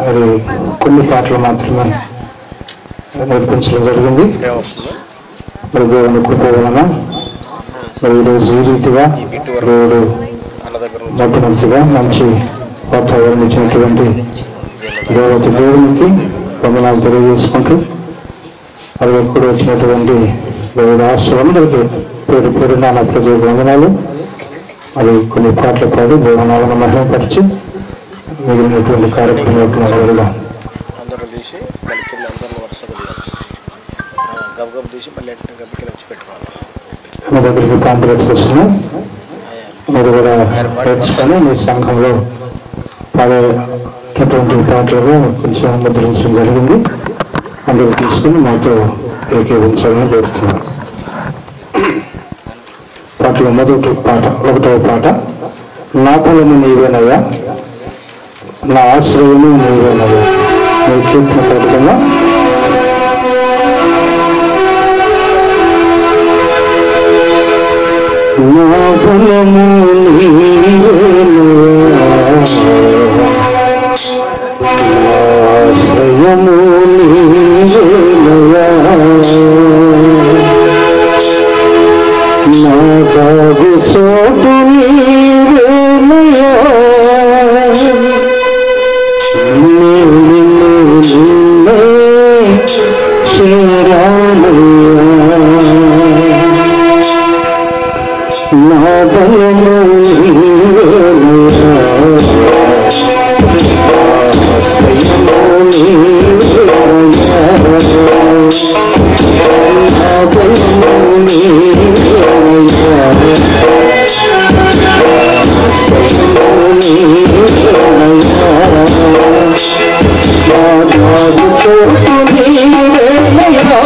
మరి కొన్ని పాటలు మాత్రమే నేర్పించడం జరిగింది మరి దేవుని కృప వలన మరి ఈరోజు ఈ రీతిగా దేవుడు నడిపినట్టుగా మంచి వాతావరణం ఇచ్చినటువంటి దేవత దేవునికి వందనాలు తెలియజేసుకుంటూ మరి ఎక్కడ వచ్చినటువంటి దేవుడు ఆశ్రమందరికీ పేరు పేరున నా ప్రజలకు వందనాలు మరి కొన్ని పాటలు పాడి దేవనాలను మహిమపరిచి మిగిలినటువంటి కార్యక్రమాలకు మనం వెళ్దాం అందరూ తీసి మళ్ళీ కింద అందరూ వరుసగా తీయాలి గబ గబ తీసి మళ్ళీ వెంటనే గబ్బ కింద వచ్చి పెట్టుకోవాలి మీ దగ్గరికి కాంప్లెక్స్ వస్తున్నాయి మీరు కూడా నేర్చుకొని మీ సంఘంలో పాడేటటువంటి పాటలుగా కొంచెం ముద్రించడం జరిగింది అందరూ తీసుకుని మాతో ఏకీవించాలని కోరుతున్నాను పాటలో మొదటి పాట ఒకటవ పాట నా బలము నీవేనయ్యా నా ఆశ్రయము నీవేనయ్యా మీ కీర్తన పాడుతున్నా నా బలము నీవేనయ్యా నా ఆశ్రయము నీవేనయ్యా నా దాగు చోటు నీవేనయ్యా నిన్ను నిన్ను నిన్నే చేరానయ్యా నా బలము నీవేనయ్యా ఆశ్రయము నీవేనయ్యా నా బలము నీవేనయ్యా ఆశ్రయము నీవేనయ్యా నా దాగు చోటు నీవేనయ్యా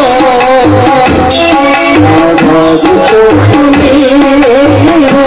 నా దాగు చోటు నీవేనయ్యా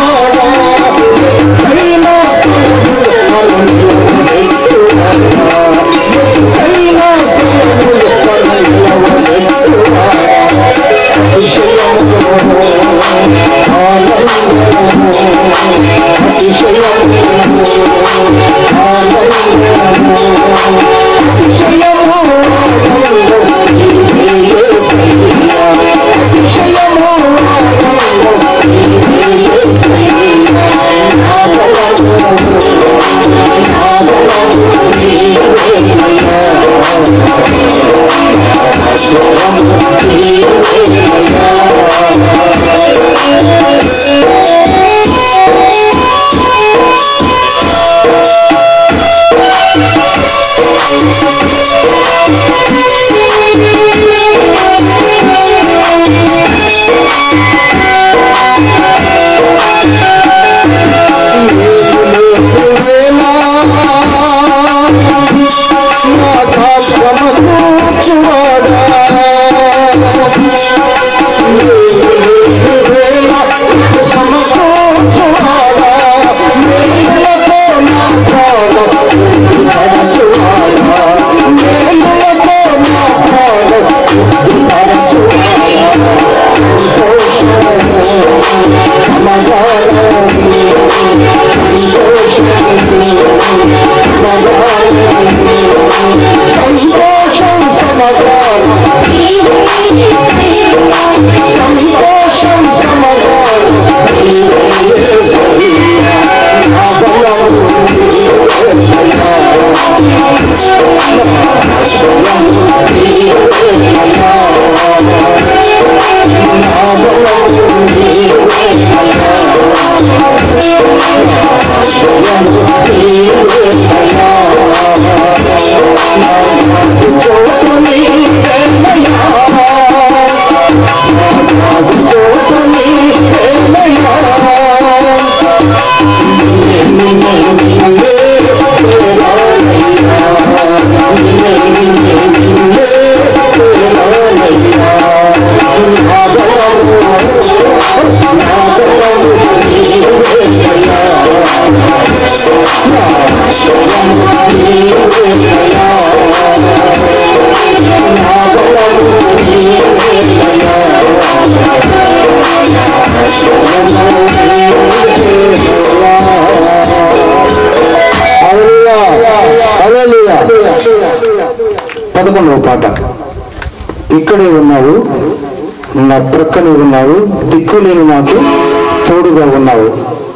దేవా సంతోషం సమాధానం సంతోషం సమాధానం హల్లెలూయా. పదకొండవ పాట ఇక్కడే ఉన్నావు నా ప్రక్కనే ఉన్నావు దిక్కులేని నాకు తోడుగా ఉన్నావు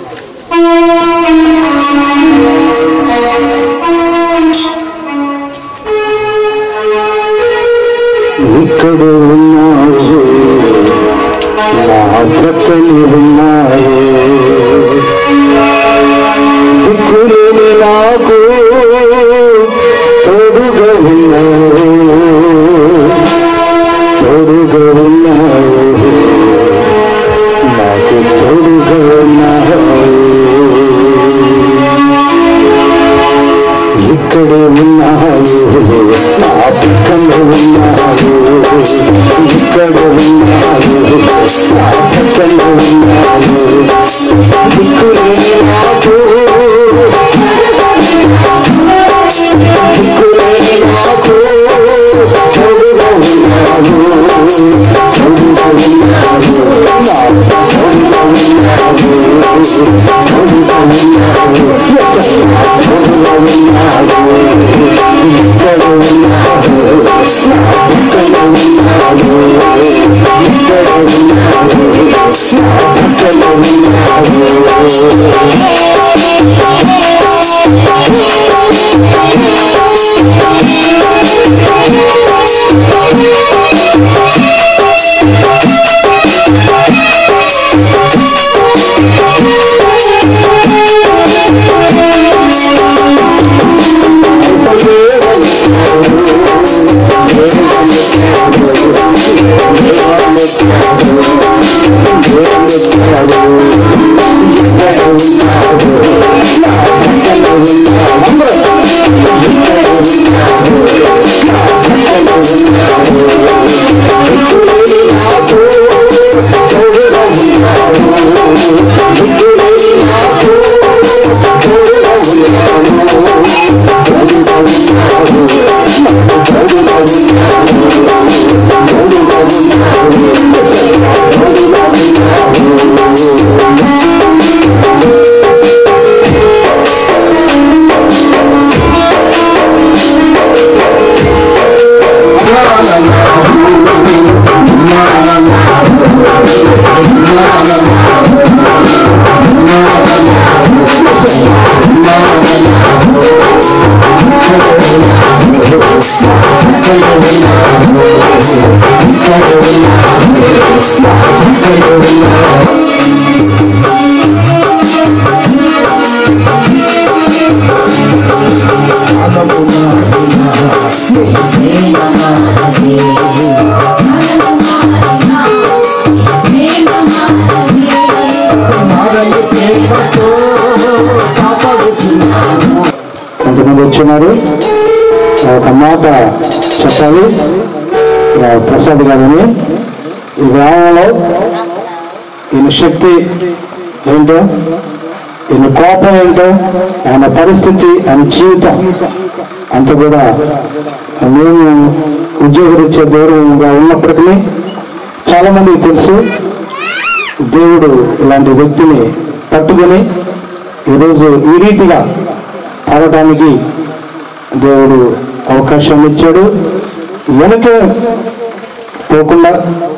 ఇక్కడే ఉన్నావు నా ప్రక్కనే ఉన్నావు దిక్కులేని నాకు తోడుగా ఉన్నావు తోడుగా ఉన్నావు నాకు తోడుగా ఉన్నావు ఇక్కడే ఉన్నావు నా పక్కన ఉన్నావు ఇక్కడ ఉన్నావు నా పక్కన ఉన్నావు దిక్కులేని నాకు దిక్కులేని నాకు తోడుగా ఉన్నావు తోడుగా ఉన్నావు నా తోడుగా ఉన్నావు తోడుగా ఉన్నావు Yes, తోడుగా ఉన్నావు ఇక్కడ ఉన్నావు నా పక్కన ఉన్నావు ఇక్కడ ఉన్నావు నా పక్కన ఉన్నావు కొంతమంది వచ్చినారు ఒక మాట చెప్పాలి ఆ, ప్రసాద్ గారిని ఈ గ్రామంలో ఈయన శక్తి ఏంటో ఈయన కోపం ఏంటో ఆయన పరిస్థితి ఆయన జీవితం అంత కూడా మేము ఉద్యోగరీత్యా దూరంగా ఉన్నప్పటికీ చాలా మందికి తెలుసు దేవుడు ఇలాంటి వ్యక్తిని పట్టుకొని ఈరోజు ఈ రీతిగా ఆడటానికి దేవుడు అవకాశాన్ని ఇచ్చాడు వెనక పోకుండా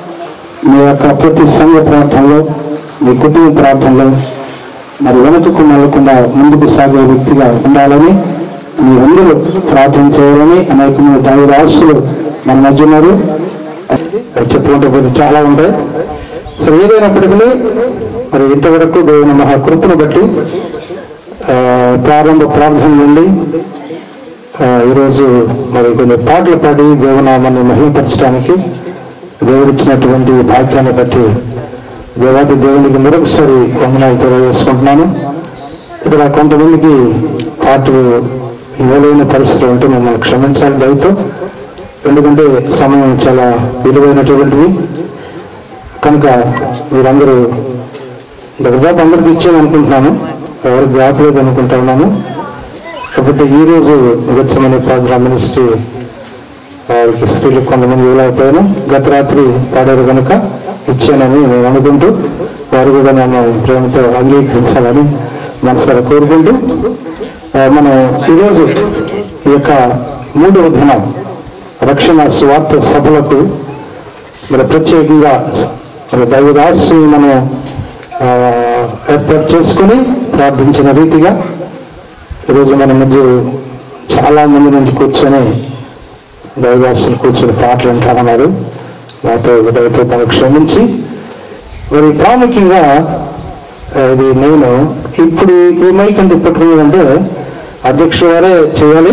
మీ యొక్క ప్రతి సంఘ ప్రాంతంలో మీ కుటుంబ ప్రాంతంలో మరి వెనుకకు మళ్ళకుండా ముందుకు సాగే వ్యక్తిగా ఉండాలని మీ అందరూ ప్రార్థన చేయాలని అనేక మంది దైవ ఆస్తులు మన మధ్య ఉన్నారు అది చెప్పుకుంటే పోతే చాలా ఉంటాయి సో ఏదైనప్పటికీ మరి ఇంతవరకు దేవుని మహాకృపను బట్టి ఆ, ప్రారంభ ప్రార్థన నుండి ఆ, ఈరోజు మరి కొన్ని పాటలు పాడి దేవునామాన్ని మహిమపరచడానికి దేవుడిచ్చినటువంటి భాగ్యాన్ని బట్టి దేవాది దేవునికి మరొకసారి వందనాలు తెలియజేసుకుంటున్నాను ఇక్కడ కొంతమందికి పాటలు ఇవ్వలేని పరిస్థితి ఉంటే మిమ్మల్ని క్షమించాలి దయతో ఎందుకంటే సమయం చాలా విలువైనటువంటిది కనుక మీరందరూ దాదాపు అందరికి ఇచ్చాను అనుకుంటున్నాను ఎవరికి రావట్లేదు అనుకుంటా ఉన్నాను కాకపోతే ఈ రోజు గచ్చమని ప్రార్థన మినిస్ట్రీ వారికి స్త్రీలు కొంతమంది ఇవ్వలేకపోయాను గత రాత్రి పాడారు కనుక ఇచ్చానని నేను అనుకుంటూ వారు కూడా నన్ను ప్రేమతో అంగీకరించాలని మనసారా కోరుకుంటూ ఆ, మనం ఈరోజు ఈ యొక్క మూడవ దినం రక్షణ స్వార్థ సభలకు మరి ప్రత్యేకంగా మరి దైవదాసు మనం ఆ, ఏర్పాటు చేసుకొని ప్రార్థించిన రీతిగా ఈరోజు మన మధ్య చాలా మంది నుంచి కూర్చొని దైవదాసులు కూర్చొని పాటలు వింటామన్నారు నాతో దయతో తను క్షమించి మరి ప్రాముఖ్యంగా ఆ, ఇది నేను ఇప్పుడు ఈ మైక్ ఎందుకు పెట్టుకున్నానంటే అధ్యక్షుడు వారే చేయాలి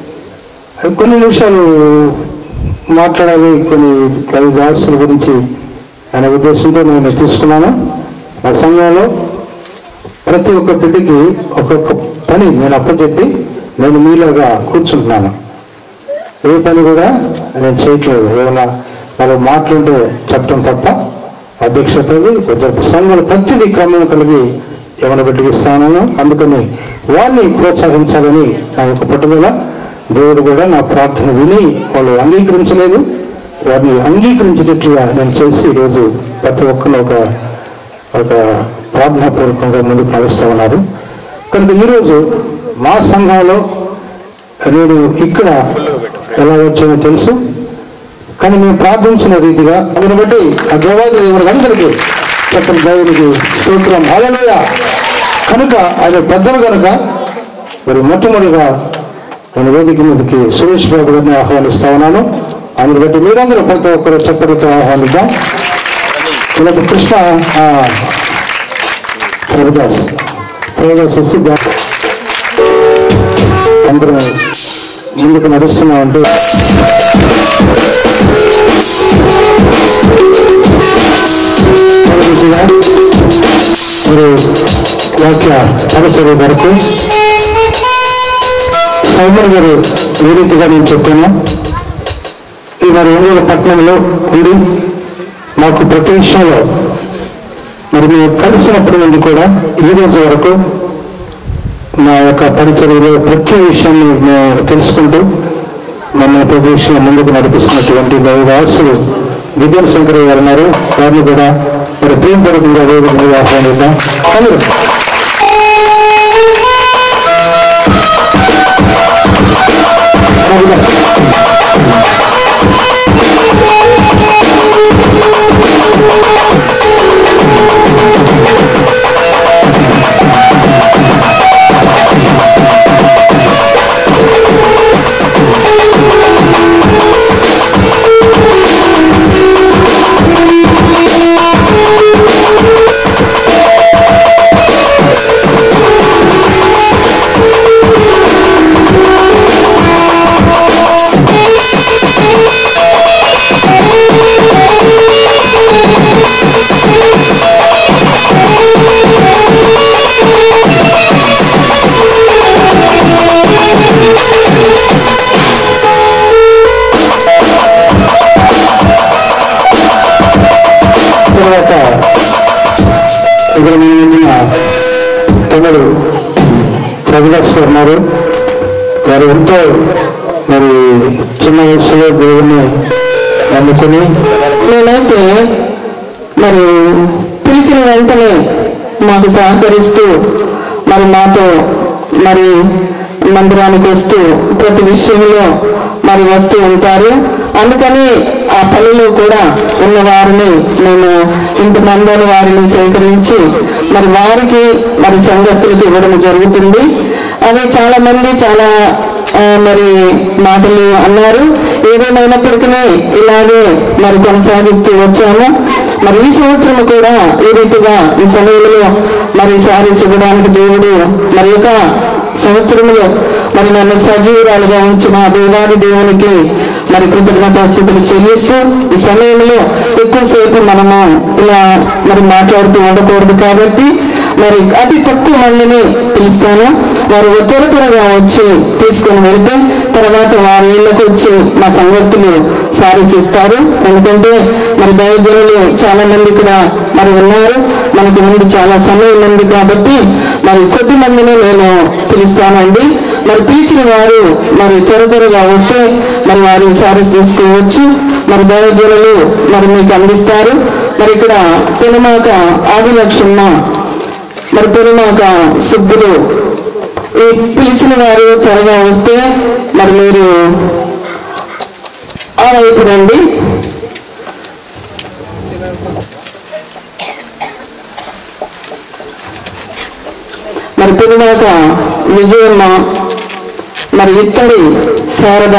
కొన్ని నిమిషాలు మాట్లాడాలి కొన్ని దైవదాసుల గురించి అనే ఉద్దేశంతో నేను తీసుకున్నాను ఆ సంఘంలో ప్రతి ఒక్క బిడ్డకి ఒక్కొక్క పని నేను అప్పచెప్పి నేను మీలాగా కూర్చుంటున్నాను ఏ పని కూడా నేను చేయట్లేదు ఏమైనా మనం మాట్లాడితే చెప్పడం తప్ప అధ్యక్షతది కొంచెం సంఘాలు ప్రతిదీ క్రమం కలిగి ఏమైనా బిడ్డకి ఇస్తాను అందుకని వారిని ప్రోత్సహించాలని నా యొక్క పట్టుదల దేవుడు కూడా నా ప్రార్థన విని వాళ్ళు అంగీకరించలేదు వారిని అంగీకరించేటట్లుగా నేను చేసి ఈరోజు ప్రతి ఒక్కరు ఒక ఒక ప్రార్థనాపూర్వకంగా ముందుకు నడుస్తూ ఉన్నారు కనుక ఈరోజు మా సంఘంలో నేను ఇక్కడ ఎలా వచ్చానో తెలుసు కానీ మేము ప్రార్థించిన రీతిగా అందుని బట్టి ఆ దేవాది దేవుడు అందరికీ చెప్పిన దేవునికి స్తోత్రం హల్లెలూయా కనుక ఆయన పెద్దలు కనుక మరి మొట్టమొదటిగా నేను వేదిక మీదకి సురేష్ బాబు గారిని ఆహ్వానిస్తా ఉన్నాను అందుని బట్టి మీరందరూ ప్రతి ఒక్కరు చెప్పడితో ఆహ్వానిద్దాం ఇలాంటి కృష్ణ ఆ, ప్రభుదాస్ ప్రభుదాస్ వస్తే బా- అందరం ముందుకు నడుస్తున్నామంటే తరగతిగా మీరు వాక్య పరిసర వరకు సౌమర్ గారు ఏ రీతిగా నేను చెప్పాను ఈ మరి ఒంగోలు పట్టణంలో ఉండి మాకు ప్రతి విషయంలో మరి మేము కలిసినప్పటి నుండి కూడా ఈ రోజు వరకు నా యొక్క పరిచర్యలో ప్రతి విషయాన్ని మేము తెలుసుకుంటూ మన ప్రతి విషయం ముందుకు నడిపిస్తున్నటువంటి దైవదాసులు విద్యా శంకర్ గారు ఉన్నారు వారిని కూడా మరి ప్రియపూర్వకంగా వేదిక మీద ఆహ్వానిద్దాం అందరూ వారు ఎంతో మరి చిన్న వయసులో దేవుని నమ్ముకుని నేనైతే మరి పిలిచిన వెంటనే మాకు సహకరిస్తూ మరి మాతో మరి మందిరానికి వస్తూ ప్రతి విషయంలో మరి వస్తూ ఉంటారు అందుకని ఆ పల్లెలో కూడా ఉన్న వారిని నేను ఇంతమంది వారిని సేకరించి మరి వారికి మరి సంఘస్థులకు ఇవ్వడం జరుగుతుంది అది చాలా మంది చాలా ఆ, మరి మాటలు అన్నారు ఏదేమైనప్పటికీ ఇలాగే మరి కొనసాగిస్తూ వచ్చాము మరి ఈ సంవత్సరం కూడా ఈ రీతిగా ఈ సమయంలో మరి సారీస్ ఇవ్వడానికి దేవుడు మరి ఒక సంవత్సరంలో మరి నన్ను సజీవురాలుగా ఉంచిన దేవాది దేవునికి మరి కృతజ్ఞతాస్థితులు చెల్లిస్తూ ఈ సమయంలో ఎక్కువసేపు మనము ఇలా మరి మాట్లాడుతూ ఉండకూడదు కాబట్టి మరి అతి తక్కువ మందిని పిలుస్తాను వారు త్వర త్వరగా వచ్చి తీసుకొని వెళ్తే తర్వాత వారి ఇళ్ళకు వచ్చి మా సంఘస్థులు సారీస్ ఇస్తారు ఎందుకంటే మరి దైవజనులు చాలా మంది ఇక్కడ మరి ఉన్నారు మనకు ముందు చాలా సమయం ఉంది కాబట్టి మరి కొద్ది మందిని నేను పిలుస్తానండి మరి పిలిచిన వారు మరి త్వర త్వరగా వస్తే మరి వారు సారీస్ తీసుకోవచ్చు మరి దైవజనులు మరి మీకు అందిస్తారు మరి ఇక్కడ పెనుమాక ఆదిలక్ష్మ మరి పెనుమాక సుబ్బులు ఈ పిలిచిన వారు త్వరగా వస్తే మరి మీరు ఆ వైపు రండి మరి పెనుమాక విజయమ్మ మరి ఇత్తడి శారద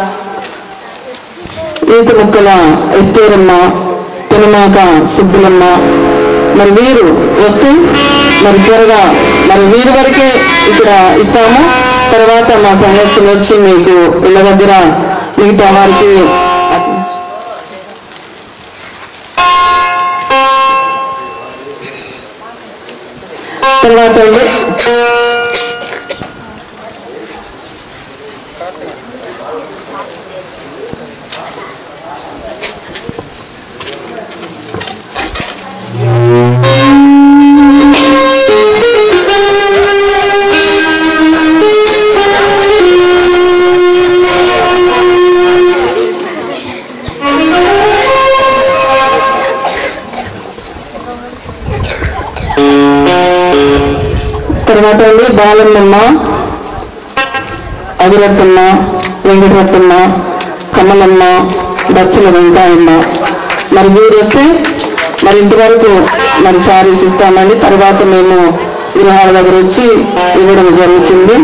ఈత ముక్కల ఎస్తేరమ్మ పెనుమాక సుబ్బులమ్మ మరి వీరు వస్తే మరి త్వరగా మరి వీరి వరకే ఇక్కడ ఇస్తాము తర్వాత మా సంఘస్థులు వచ్చి మీకు ఇళ్ళ దగ్గర మిగతా వారికి తర్వాత అండి తర్వాత అండి బాలమ్మమ్మ అవిరత్తమ్మ వెంకటరత్తమ్మ కమలమ్మ బచ్చల వెంకాయమ్మ మరి వీరు వస్తే మరి ఇంతవరకు మరి సారీస్ ఇస్తామండి తర్వాత మేము గృహాల దగ్గర వచ్చి ఇవ్వడం జరుగుతుంది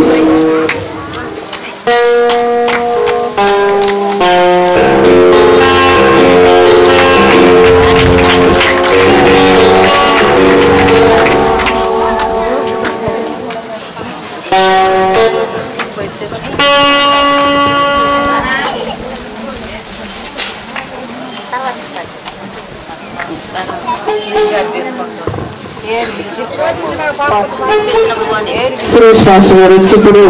సురేష్ పాస్ గారు వచ్చి ఇప్పుడు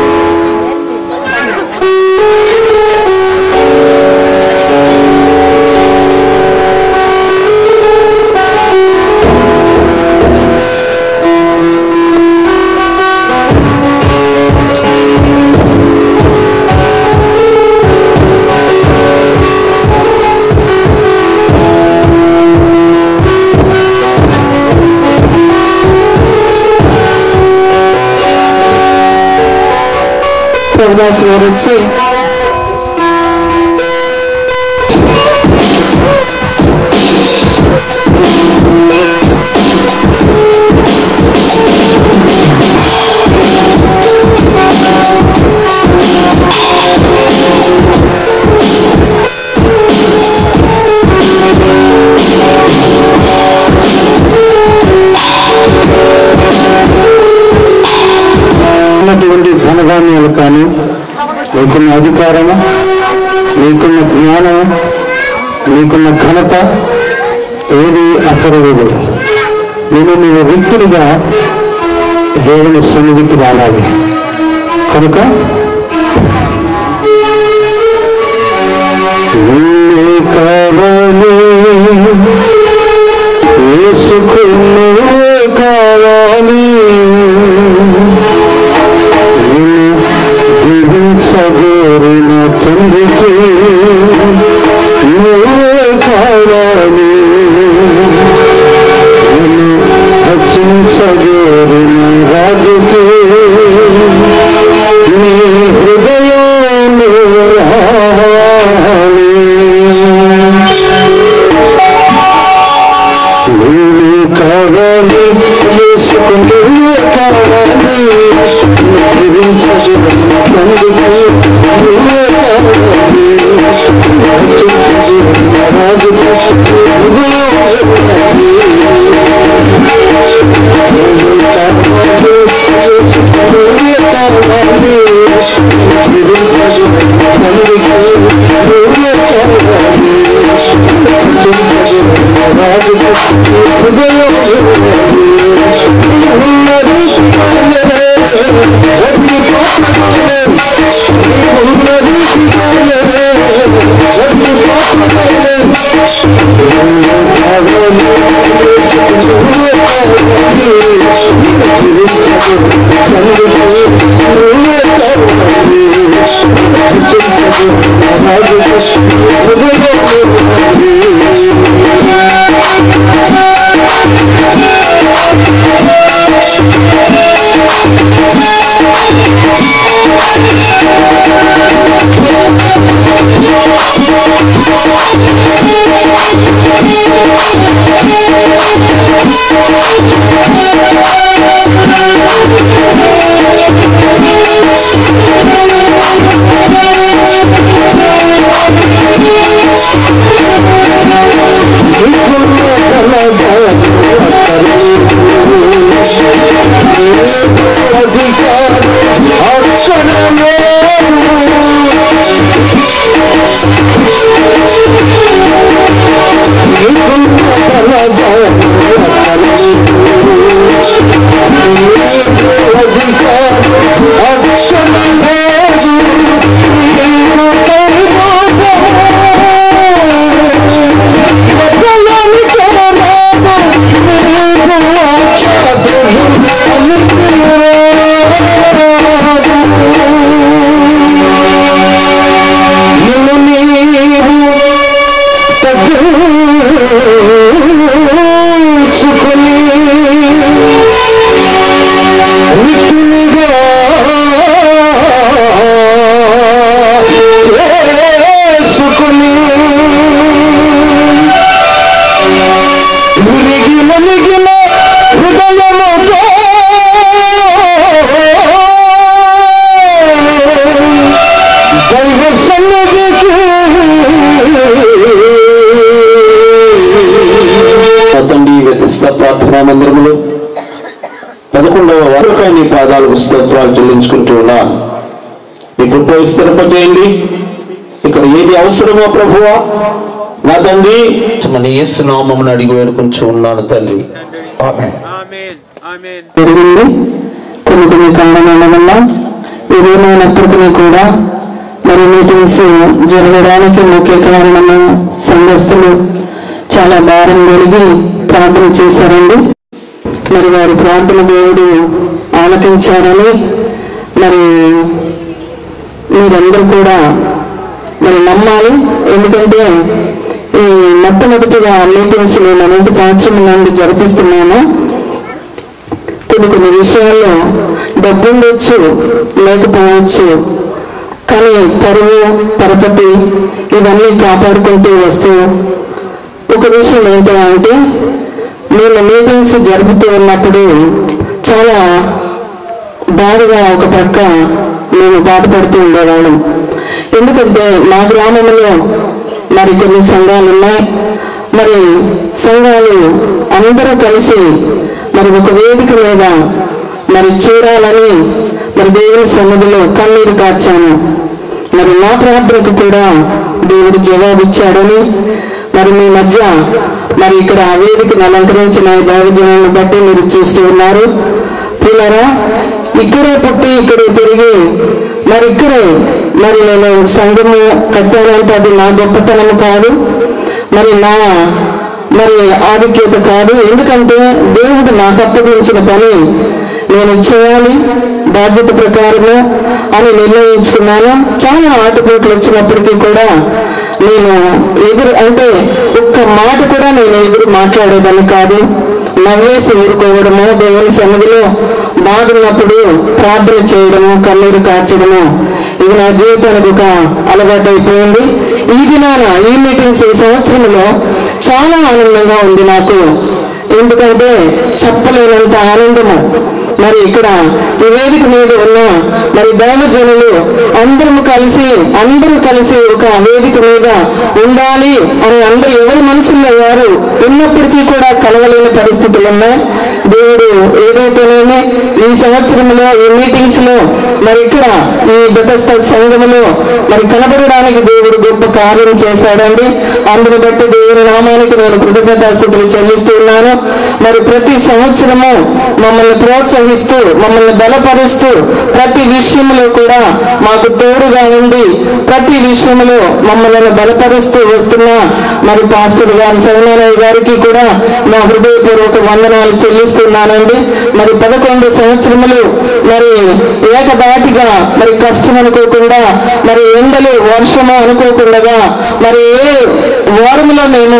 ప్రభుదాస్ గారు వచ్చి ఉన్నటువంటి ధనధాన్యాలు కానీ నీకున్న అధికారము నీకున్న జ్ఞానము నీకున్న ఘనత ఏది అక్కరలేదు నేను నీవు వ్యక్తులుగా దేవుని సన్నిధికి రావాలి కనుక నిన్నే కావాలి యేసుకున్నే కావాలి నిన్ను తండ్రి వ్యతిష్ట ప్రార్థనా మందిరములు పదకొండవ వారకాయ నీ పాదాలకు స్తోత్రాలు చెల్లించుకుంటూ ఉన్నాను మీ కృప విస్తరింపజేయండి ఇక్కడ ఏది అవసరమో ప్రభువా నా తండ్రి మన యేసు నామమును అడిగి వేడుకుంటూ ఉన్నాను తండ్రి ఆమేన్. Amen. Amen. జరిగింది కొన్ని కొన్ని కారణాల వల్ల ఏదేమైనప్పటికీ కూడా మరి మీటింగ్స్ జరగడానికి ముఖ్య కారణము సంఘస్థులు చాలా భారం కలిగి ప్రార్థన చేశారండి మరి వారి ప్రార్థన దేవుడు ఆలకించారని మరి మీరందరూ కూడా మరి నమ్మాలి ఎందుకంటే ఈ మొట్టమొదటిగా మీటింగ్స్ నేను అనేక సంవత్సరం నుండి జరిపిస్తున్నాను కొన్ని కొన్ని విషయాల్లో డబ్బు ఉండొచ్చు లేకపోవచ్చు కానీ పరువు పరపతి ఇవన్నీ కాపాడుకుంటూ వస్తూ ఒక విషయం ఏంటంటే మేము మీటింగ్స్ జరుపుతూ ఉన్నప్పుడు చాలా బాధగా ఒక ప్రక్క మేము బాధపడుతూ ఉండేవాళ్ళం ఎందుకంటే మా గ్రామంలో మరి కొన్ని సంఘాలు ఉన్నాయి మరి సంఘాలు అందరూ కలిసి మరి ఒక వేదిక మీద మరి చూడాలని మరి దేవుని సన్నిధిలో కన్నీరు కార్చాను మరి నా ప్రార్థనకు కూడా దేవుడు జవాబిచ్చాడని మరి మీ మధ్య మరి ఇక్కడ ఆ వేదికను అలంకరించిన ఈ దైవజనాలను బట్టి మీరు చూస్తూ ఉన్నారు పిల్లరా ఇక్కడే పుట్టి ఇక్కడే తిరిగి మరి ఇక్కడే మరి నేను సంఘము కట్టానంటే అది నా గొప్పతనము కాదు మరి నా మరి ఆధిక్యత కాదు ఎందుకంటే దేవుడు నాకు అప్పగించిన పని నేను చేయాలి బాధ్యత ప్రకారము అని నిర్ణయించుకున్నాను చాలా ఆటపోట్లు వచ్చినప్పటికీ కూడా నేను ఎదురు అంటే ఒక్క మాట కూడా నేను ఎదురు మాట్లాడేదాన్ని కాదు నవ్వేసి ఊరుకోవడము దేవుని సన్నిధిలో బాగున్నప్పుడు ప్రార్థన చేయడము కన్నీరు కార్చడము ఇది నా జీవితానికి ఒక అలవాటు అయిపోయింది ఈ దినాన ఈ మీటింగ్స్ ఈ సంవత్సరంలో చాలా ఆనందంగా ఉంది నాకు ఎందుకంటే చెప్పలేనంత ఆనందము మరి ఇక్కడ ఈ వేదిక మీద ఉన్న మరి దైవజనులు అందరం కలిసి అందరూ కలిసి ఒక వేదిక మీద ఉండాలి అని అందరూ ఎవరి మనసులో వారు ఉన్నప్పటికీ కూడా కలవలేని పరిస్థితులు ఉన్నాయి దేవుడు ఏదైతేనేమి ఈ సంవత్సరంలో ఈ మీటింగ్స్ లో మరి ఇక్కడ ఈ బెటస్త సంఘములో మరి కనబడడానికి దేవుడు గొప్ప కార్యం చేశాడండి అందుని బట్టి దేవుని నామానికి నేను కృతజ్ఞతాస్థితులు చెల్లిస్తున్నాను మరి ప్రతి సంవత్సరము మమ్మల్ని ప్రోత్సహిస్తూ మమ్మల్ని బలపరుస్తూ ప్రతి విషయంలో కూడా మాకు తోడుగా ఉండి ప్రతి విషయంలో మమ్మల్ని బలపరుస్తూ వస్తున్న మరి పాస్టర్ గారి సైనారాయణ గారికి కూడా నా హృదయపూర్వక వందనాలు చెల్లిస్తున్నానండి మరి పదకొండు సంవత్సరములు మరి ఏకదాటిగా మరి కష్టం అనుకోకుండా మరి ఎండలు వర్షము అనుకోకుండా మరి ఏ వారములో మేము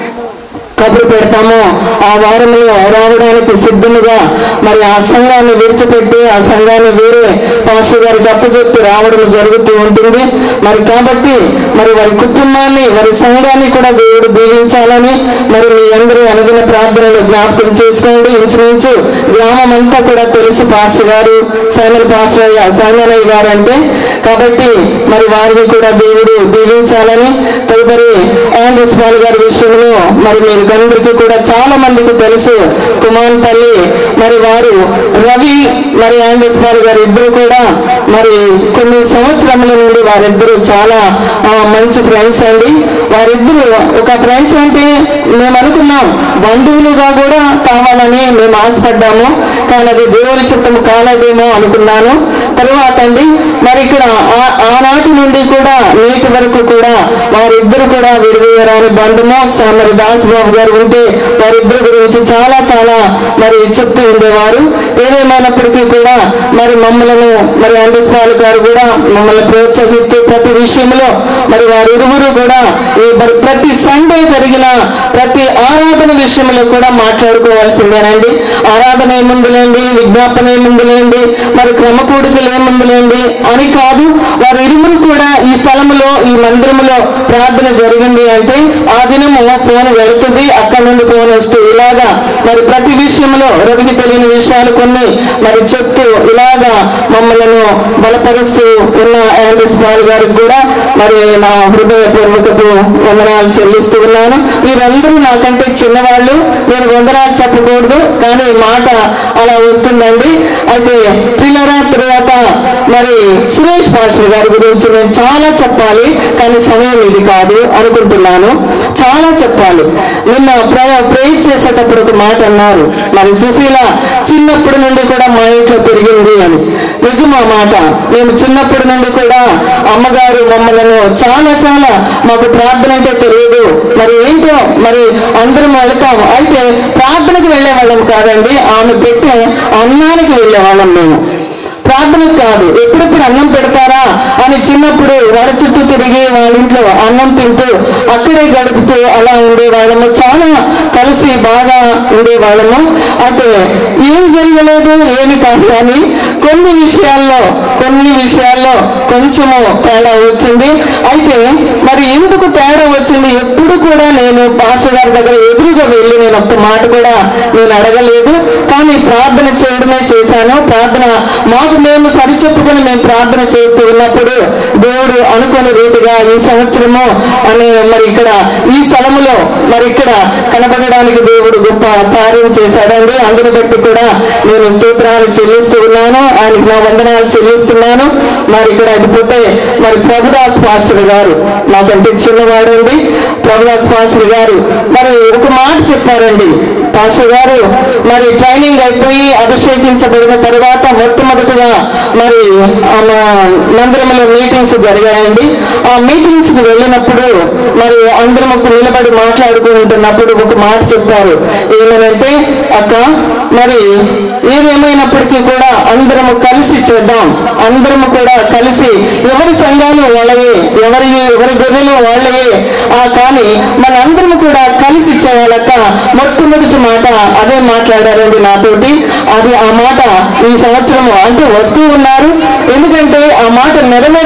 కబురు పెడతామో ఆ వారంలో రావడానికి సిద్ధముగా మరి ఆ సంఘాన్ని విడిచిపెట్టి ఆ సంఘాన్ని వేరే పాస్టర్ గారికి అప్పచెప్పి రావడం జరుగుతూ ఉంటుంది మరి కాబట్టి మరి వారి కుటుంబాన్ని వారి సంఘాన్ని కూడా దేవుడు దీవించాలని మరి మీ అందరూ అనుగుణ ప్రార్థనలు జ్ఞాపకం చేసుకోండి ఇంచుమించు గ్రామం అంతా కూడా తెలుసు పాస్టర్ గారు సైమల్ పాస్టర్ అయ్య సైమలయ్య గారు అంటే కాబట్టి మరి వారిని కూడా దేవుడు దీవించాలని తదుపరి ఆండ్రస్ పాల్ గారి విషయంలో మరి మీరు అందరికీ కూడా చాలా మందికి తెలుసు కుమాన్పల్లి మరి వారు రవి మరి ఆండ్రస్ పాల్ గారు ఇద్దరు కూడా మరి కొన్ని సంవత్సరముల నుండి వారిద్దరూ చాలా ఆ, మంచి ఫ్రెండ్స్ అండి వారిద్దరు ఒక ఫ్రెండ్స్ అంటే మేము అనుకున్నాం బంధువులుగా కూడా కావాలని మేము ఆశపడ్డాము కానీ అది దేవుని చిత్తం కాలేదేమో అనుకున్నాను తరువాత అండి మరి ఇక్కడ ఆ- ఆనాటి నుండి కూడా నేటి వరకు కూడా వారిద్దరు కూడా విడివేయరాని బంధము స- మరి దాస్ బాబు గారు ఉంటే వారిద్దరు గురించి చాలా చాలా మరి చెప్తూ ఉండేవారు ఏదేమైనప్పటికీ కూడా మరి మమ్మలను మరి అండస్ పాల్ గారు కూడా మమ్మల్ని ప్రోత్సహిస్తూ ప్రతి విషయంలో మరి వారి ఇరువురు కూడా ఈ మరి ప్రతి సండే జరిగిన ప్రతి ఆరాధన విషయంలో కూడా మాట్లాడుకోవాల్సిందేనండి ఆరాధన ఏముందులేండి విజ్ఞాపన ఏముందులేండి మరి క్రమకూడికలు ఏముందులేండి అని కాదు వారు ఇరువురు కూడా ఈ స్థలములో ఈ మందిరములో ప్రార్థన జరిగింది అంటే ఆ దినము ఫోన్ వెళుతుంది అక్కడ నుండి ఫోన్ వస్తూ ఇలాగా మరి ప్రతి విషయంలో రవికి తెలియని విషయాలు కొన్ని మరి చెప్తూ ఇలాగా మమ్మల్ని బలపరుస్తూ ఉన్న యాండ్రస్ పాల్ గారికి కూడా మరి నా హృదయపూర్వకపు వందనాలు చెల్లిస్తూ ఉన్నాను మీరందరూ నాకంటే చిన్నవాళ్ళు నేను వందనాలు చెప్పకూడదు కానీ ఈ మాట అలా వస్తుందండి అయితే పిల్లరా తర్వాత మరి సురేష్ పాస్టర్ గారి గురించి నేను చాలా చెప్పాలి కానీ సమయం ఇది కాదు అనుకుంటున్నాను చాలా చెప్పాలి నిన్న ప్రేయర్ చేసేటప్పుడు ఒక మాట అన్నారు మరి సుశీల చిన్నప్పటి నుండి కూడా మా ఇంట్లో పెరిగింది అని నిజమా మాట మేము చిన్నప్పటి నుండి కూడా అమ్మగారు మమ్మలను చాలా చాలా మాకు ప్రార్థన అంటే తెలియదు మరి ఏంటో మరి అందరం వెళ్తాం అయితే ప్రార్థనకు వెళ్ళే వాళ్ళం కాదండి ఆమె పెట్టే అన్నానికి వెళ్ళే వాళ్ళం మేము ప్రార్థనకు కాదు ఎప్పుడెప్పుడు అన్నం పెడతారా అని చిన్నప్పుడు వాళ్ళ చుట్టూ తిరిగి వాళ్ళ ఇంట్లో అన్నం తింటూ అక్కడే గడుపుతూ అలా ఉండేవాళ్ళము చాలా కలిసి బాగా ఉండేవాళ్ళము అయితే ఏం జరగలేదు ఏమి కాదు కానీ కొన్ని విషయాల్లో కొన్ని విషయాల్లో కొంచెము తేడా వచ్చింది అయితే మరి ఎందుకు తేడా వచ్చింది ఎప్పుడు కూడా నేను పాస్టర్ గారి దగ్గర ఎదురుగా వెళ్ళి నేను ఒక్క మాట కూడా నేను అడగలేదు కానీ ప్రార్థన చేయడమే చేశాను ప్రార్థన మాకు మేము సరిచెప్పుకొని మేము ప్రార్థన చేస్తూ ఉన్నప్పుడు దేవుడు అనుకోని రీతిగా ఈ సంవత్సరము అనే మరి ఇక్కడ ఈ స్థలములో మరి ఇక్కడ కనబడడానికి దేవుడు గొప్ప కార్యం చేశాడండి అందుని బట్టి కూడా నేను స్తోత్రాలు చెల్లిస్తూ ఉన్నాను ఆయనకి నా వందనాలు చెల్లిస్తున్నాను మరి ఇక్కడ అయిపోతే మరి ప్రభుదాస్ పాస్టర్ గారు నాకంటే చిన్నవాడండి ప్రభుదాస్ పాస్టర్ గారు మరి ఒక మాట చెప్పారండి పాస్టర్ గారు మరి ట్రైనింగ్ అయిపోయి అభిషేకించబడిన తర్వాత మొట్టమొదటిగా మరి ఆ మా మందిరంలో మీటింగ్స్ జరిగాయండి ఆ మీటింగ్స్ కి వెళ్ళినప్పుడు మరి అందరం ఒక నిలబడి మాట్లాడుకుంటున్నప్పుడు ఒక మాట చెప్పారు ఏమనంటే అక్క మరి ఏదేమైనప్పటికీ కూడా అందరము కలిసి చేద్దాం అందరము కూడా కలిసి ఎవరి సంఘాలు వాళ్ళవే ఎవరి ఎవరి గొర్రెలు వాళ్ళవే ఆ కానీ మన అందరం కూడా కలిసి చేయాలక్క మొట్టమొదటి మాట అదే మాట్లాడారండి నాతోటి అది ఆ మాట ఈ సంవత్సరము అంటే వస్తూ ఉన్నారు ఎందుకంటే ఆ మాట నెరవేర్చడం కోసం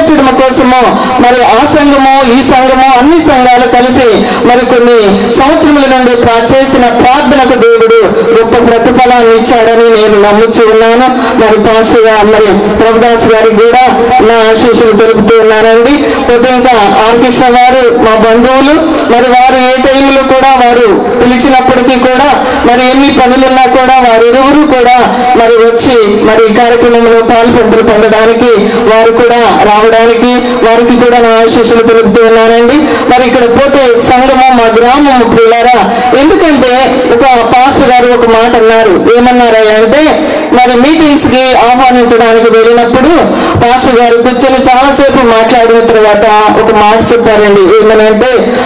కోసము మరి ఆ సంఘము ఈ సంఘము అన్ని సంఘాలు కలిసి మరి కొన్ని సంవత్సరముల నుండి ప్రా- చేసిన ప్రార్థనకు దేవుడు గొప్ప ప్రతిఫలాన్ని ఇచ్చాడని నేను నమ్ముచూ ఉన్నాను మరి పాస్టర్ గా మరి ప్రభుదాస్ గారికి కూడా నా ఆశీస్సులు తెలుపుతూ ఉన్నానండి పోతే ఇంకా ఆర్కృష్ణ గారు మా బంధువులు మరి వారు ఏ టైంలో కూడా వారు పిలిచినప్పటికీ కూడా మరి ఎన్ని పనులున్నా కూడా వారు ఇరువురు కూడా మరి వచ్చి మరి ఈ కార్యక్రమంలో పాల్పంపులు పొందడానికి వారు కూడా రావడానికి వారికి కూడా నా ఆశీస్సులు తెలుపుతూ ఉన్నానండి మరి ఇక్కడ పోతే సంఘము మా గ్రామం పిల్లరా ఎందుకంటే ఒక పాస్టర్ గారు ఒక మాట అన్నారు ఏమన్నారా అంటే మరి మీటింగ్స్ కి ఆహ్వానించడానికి వెళ్ళినప్పుడు పాస్టర్ గారు కూర్చొని చాలాసేపు మాట్లాడిన తర్వాత ఒక మాట చెప్పారండి ఏమనంటే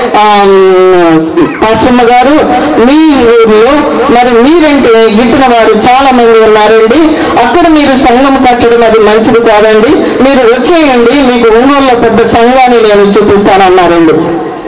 పాస్టమ్మ గారు మీ ఊర్లో మరి మీరంటే గిట్టిన వారు చాలా మంది ఉన్నారండి అక్కడ మీరు సంఘం కట్టడం అది మంచిది కాదండి మీరు వచ్చేయండి మీకు ఒంగోలులో పెద్ద సంఘాన్ని నేను చూపిస్తానన్నారండి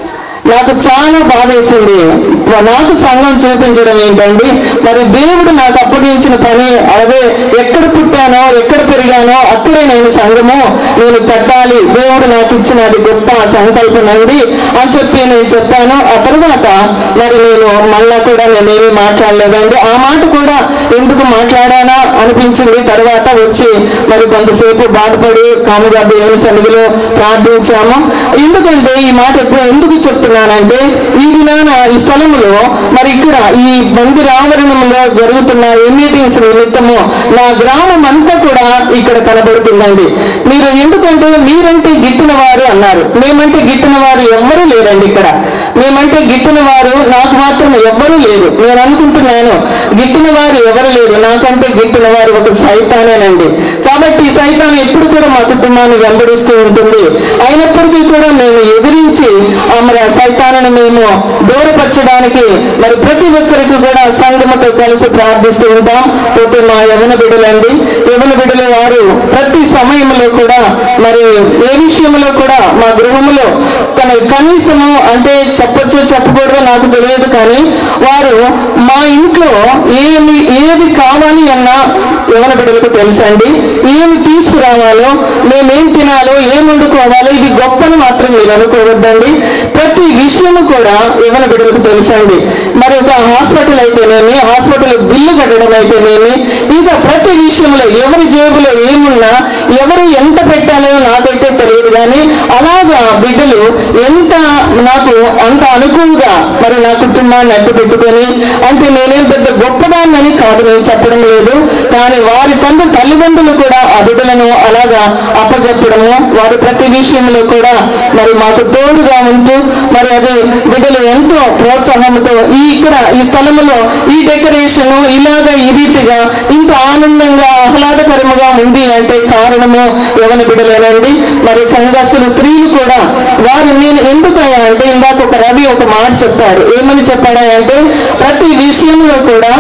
నాకు చాలా బాధేసింది నాకు సంఘం చూపించడం ఏంటండి మరి దేవుడు నాకు అప్పగించిన పని అదే ఎక్కడ పుట్టానో ఎక్కడ పెరిగానో అక్కడే నేను సంఘము నేను కట్టాలి దేవుడు నాకు ఇచ్చిన అది గొప్ప సంకల్పం అండి అని చెప్పి నేను చెప్పాను ఆ తర్వాత మరి నేను మళ్ళా కూడా నేనేమి మాట్లాడలేదండి ఆ మాట కూడా ఎందుకు మాట్లాడానా అనిపించింది తర్వాత వచ్చి మరి కొంతసేపు బాధపడి కాముగా దేవుని సన్నిధిలో ప్రార్థించాము ఎందుకంటే ఈ మాట ఎప్పుడు ఎందుకు చెప్తున్నానంటే ఈ దినాన ఈ స్థలములో మరి ఇక్కడ ఈ మందిర ఆవరణంలో జరుగుతున్న ఈ మీటింగ్స్ నిమిత్తము నా గ్రామం అంతా కూడా ఇక్కడ కనబడుతుందండి మీరు ఎందుకంటే మీరంటే గిట్టిన వారు అన్నారు మేమంటే గిట్టిన వారు ఎవ్వరూ లేరండి ఇక్కడ మేమంటే గిట్టిన వారు నాకు మాత్రం ఎవ్వరూ లేరు నేను అనుకుంటున్నాను గిట్టిన వారు ఎవరు లేరు నాకంటే గిట్టిన వారు ఒక సైతానేనండి కాబట్టి ఈ సైతాన్ ఎప్పుడు కూడా మా కుటుంబాన్ని వెంబడిస్తూ ఉంటుంది అయినప్పటికీ కూడా మేము ఎదిరించి ఆ మరి ఆ సైతాలను మేము దూరపరచడానికి మరి ప్రతి ఒక్కరికి కూడా సంఘముతో కలిసి ప్రార్థిస్తూ ఉంటాం పోతే మా యవన బిడ్డలండి యవన బిడ్డల వారు ప్రతి సమయంలో కూడా మరి ఏ విషయంలో కూడా మా గృహంలో కానీ కనీసము అంటే చెప్పొచ్చో చెప్పకూడదో నాకు తెలియదు కానీ వారు మా ఇంట్లో ఏమి ఏది కావాలి అన్నా యవన బిడ్డలకు తెలుసండి ఏమి తీసుకురావాలో మేమేం తినాలో ఏం వండుకోవాలో ఇది గొప్పని మాత్రం మీరు అనుకోవద్దండి ప్రతి విషయము కూడా యవన బిడ్డలకు తెలుసండి మరి ఒక హాస్పిటల్ అయితేనేమి హాస్పిటల్ బిల్లు కట్టడం అయితేనేమి ఇంకా ప్రతి విషయంలో ఎవరి జేబులో ఏమున్నా ఎవరు ఎంత పెట్టాలో నాకైతే తెలియదు కానీ అలాగా బిడ్డలు ఎంత నాకు అంత అనుకువగా మరి నా కుటుంబాన్ని అట్టు పెట్టుకొని అంటే నేనేం పెద్ద గొప్పదాన్నని కాదు నేను చెప్పడం లేదు కానీ వారి తండ్రి తల్లిదండ్రులు కూడా ఆ బిడ్డలను అలాగా అప్పచెప్పడము వారి ప్రతి విషయంలో కూడా మరి మాకు తోడుగా ఉంటూ మరి అది బిడ్డలు ఎంతో ప్రోత్సాహంతో ఈ ఇక్కడ ఈ స్థలములో ఈ డెకరేషన్ ఇలాగా ఈ రీతిగా ఇంత ఆనందంగా ఆహ్లాదకరముగా ఉంది అంటే కారణము ఎవరి బిడ్డలేనండి మరి సంఘస్థులు స్త్రీలు కూడా వారు నేను ఎందుకయ్యా అంటే ఇందాక ఒక రవి ఒక మాట చెప్పాడు ఏమని చెప్పాడా అంటే ప్రతి విషయంలో కూడా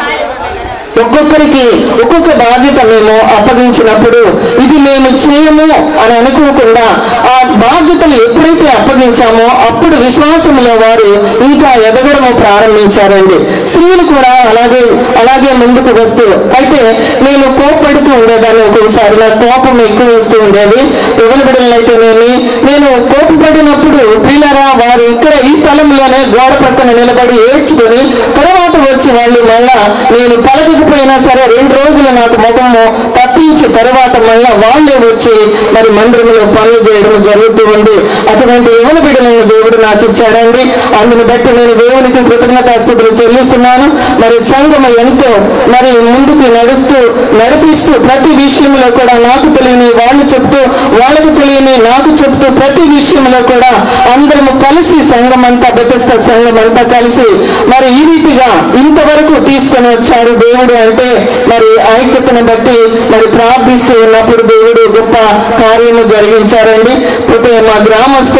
ఒక్కొక్కరికి ఒక్కొక్క బాధ్యత మేము అప్పగించినప్పుడు ఇది మేము చేయము అని అనుకోకుండా ఆ బాధ్యతలు ఎప్పుడైతే అప్పగించామో అప్పుడు విశ్వాసంలో వారు ఇంకా ఎదగడము ప్రారంభించారండి స్త్రీలు కూడా అలాగే అలాగే ముందుకు వస్తూ అయితే నేను కోపడుతూ ఉండేదాన్ని ఒక్కొక్కసారి నాకు కోపం ఎక్కువ వస్తూ ఉండేది ఎవరి బిడ్డలైతేనేమి నేను కోపపడినప్పుడు పిల్లరా వారు ఇక్కడ ఈ స్థలంలోనే గోడ పక్కన నిలబడి ఏడ్చుకొని తర్వాత వచ్చి వాళ్ళు మళ్ళా నేను పలకకపోయినా సరే రెండు రోజులు నాకు ముఖము తప్పించి తర్వాత మళ్ళా వాళ్ళే వచ్చి మరి మందిరంలో పనులు చేయడం జరుగుతూ ఉంది అటువంటి యువన బిడ్డలను దేవుడు నాకు ఇచ్చాడండి అందుని బట్టి నేను దేవునికి కృతజ్ఞతాస్థుతులు చెల్లిస్తున్నాను మరి సంఘం ఎంతో మరి ముందుకు నడుస్తూ నడిపిస్తూ ప్రతి విషయంలో కూడా నాకు తెలియని వాళ్ళు చెప్తూ వాళ్ళకు తెలియని నాకు చెప్తూ ప్రతి విషయంలో కూడా అందరము కలిసి సంఘం అంతా బెతస్త సంఘం అంతా కలిసి మరి ఈ రీతిగా ఇంతవరకు తీసుకొని వచ్చాడు దేవుడు అంటే మరి ఐక్యతను బట్టి మరి ప్రార్థిస్తూ ఉన్నప్పుడు దేవుడు గొప్ప కార్యము జరిగించారండి పోతే మా గ్రామస్తులండి